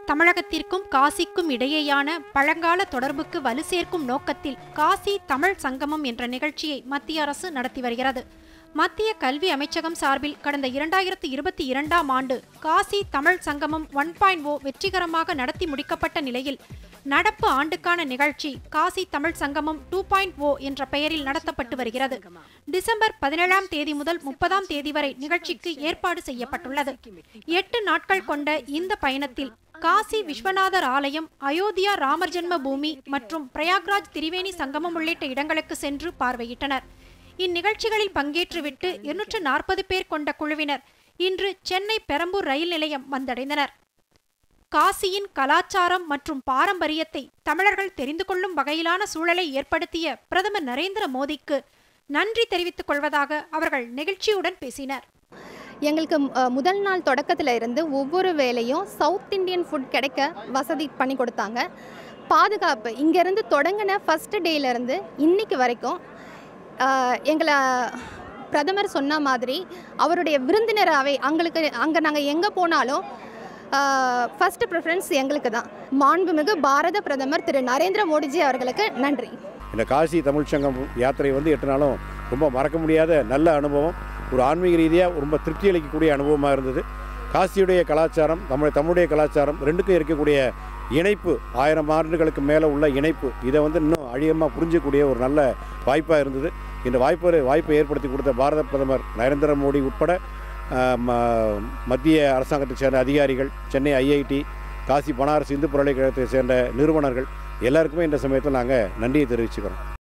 தமிழகத்திற்கும் காசிக்கும் இடையேயான பழங்கால தொடர்புக்கு வலு சேர்க்கும் நோக்கத்தில் காசி தமிழ் சங்கமம் என்ற நிகழ்ச்சியை மத்திய அரசு நடத்தி வருகிறது மத்திய கல்வி அமைச்சகம் சார்பில் கடந்த இரண்டாயிரத்து இருபத்தி இரண்டாம் ஆண்டு காசி தமிழ் சங்கமம் ஒன் பாயிண்ட் ஓ வெற்றிகரமாக நடத்தி முடிக்கப்பட்ட நிலையில் நடப்பு ஆண்டுக்கான நிகழ்ச்சி காசி தமிழ் சங்கமம் டூ பாயிண்ட் ஓ என்ற பெயரில் நடத்தப்பட்டு வருகிறது டிசம்பர் பதினேழாம் தேதி முதல் முப்பதாம் தேதி வரை நிகழ்ச்சிக்கு ஏற்பாடு செய்யப்பட்டுள்ளது எட்டு நாட்கள் கொண்ட இந்த பயணத்தில் காசி விஸ்வநாதர் ஆலயம் அயோத்தியா ராமர் ஜென்ம பூமி மற்றும் பிரயாக்ராஜ் திரிவேணி சங்கமம் உள்ளிட்ட இடங்களுக்கு சென்று பார்வையிட்டனர் இந்நிகழ்ச்சிகளில் பங்கேற்றுவிட்டு இருநூற்று நாற்பது பேர் கொண்ட குழுவினர் இன்று சென்னை பெரம்பூர் ரயில் நிலையம் வந்தடைந்தனர் காசியின் கலாச்சாரம் மற்றும் பாரம்பரியத்தை தமிழர்கள் தெரிந்து கொள்ளும் வகையிலான சூழலை ஏற்படுத்திய பிரதமர் நரேந்திர மோடிக்கு நன்றி தெரிவித்துக் கொள்வதாக அவர்கள் நெகிழ்ச்சியுடன் பேசினர் எங்களுக்கு அஹ், முதல் நாள் தொடக்கத்தில் இருந்து ஒவ்வொரு வேலையும் சவுத் இந்தியன் ஃபுட் கிடைக்க வசதி பண்ணி கொடுத்தாங்க பாதுகாப்பு இங்கேருந்து தொடங்கின ஃபஸ்ட்டு டேலேருந்து இன்னைக்கு வரைக்கும் அஹ், எங்களை பிரதமர் சொன்ன மாதிரி அவருடைய விருந்தினராகவே அங்களுக்கு அங்கே நாங்கள் எங்கே போனாலும் ஃபஸ்ட்டு ப்ரிஃபரன்ஸ் எங்களுக்கு தான் மாண்புமிகு பாரத பிரதமர் திரு நரேந்திர மோடிஜி அவர்களுக்கு நன்றி இந்த காசி தமிழ் சங்கம் யாத்திரை வந்து எட்டு நாளும் ரொம்ப மறக்க முடியாத நல்ல அனுபவம் ஒரு ஆன்மீக ரீதியாக ரொம்ப திருப்தி அளிக்கக்கூடிய அனுபவமாக இருந்தது காசியுடைய கலாச்சாரம் தமிழ் தமிழுடைய கலாச்சாரம் ரெண்டுக்கும் இருக்கக்கூடிய இணைப்பு ஆயிரம் ஆண்டுகளுக்கு மேலே உள்ள இணைப்பு இதை வந்து இன்னும் அழியமாக புரிஞ்சக்கூடிய ஒரு நல்ல வாய்ப்பாக இருந்தது இந்த வாய்ப்பு வாய்ப்பை ஏற்படுத்தி கொடுத்த பாரத பிரதமர் நரேந்திர மோடி உட்பட ஆஹ், ம- மத்திய அரசாங்கத்தைச் சேர்ந்த அதிகாரிகள் சென்னை ஐஐடி காசி பனாரஸ் இந்து பல்கலைக்கழகத்தை சேர்ந்த நிறுவனர்கள் எல்லாருக்குமே இந்த சமயத்தில் நாங்கள் நன்றியை தெரிவிச்சுக்கிறோம்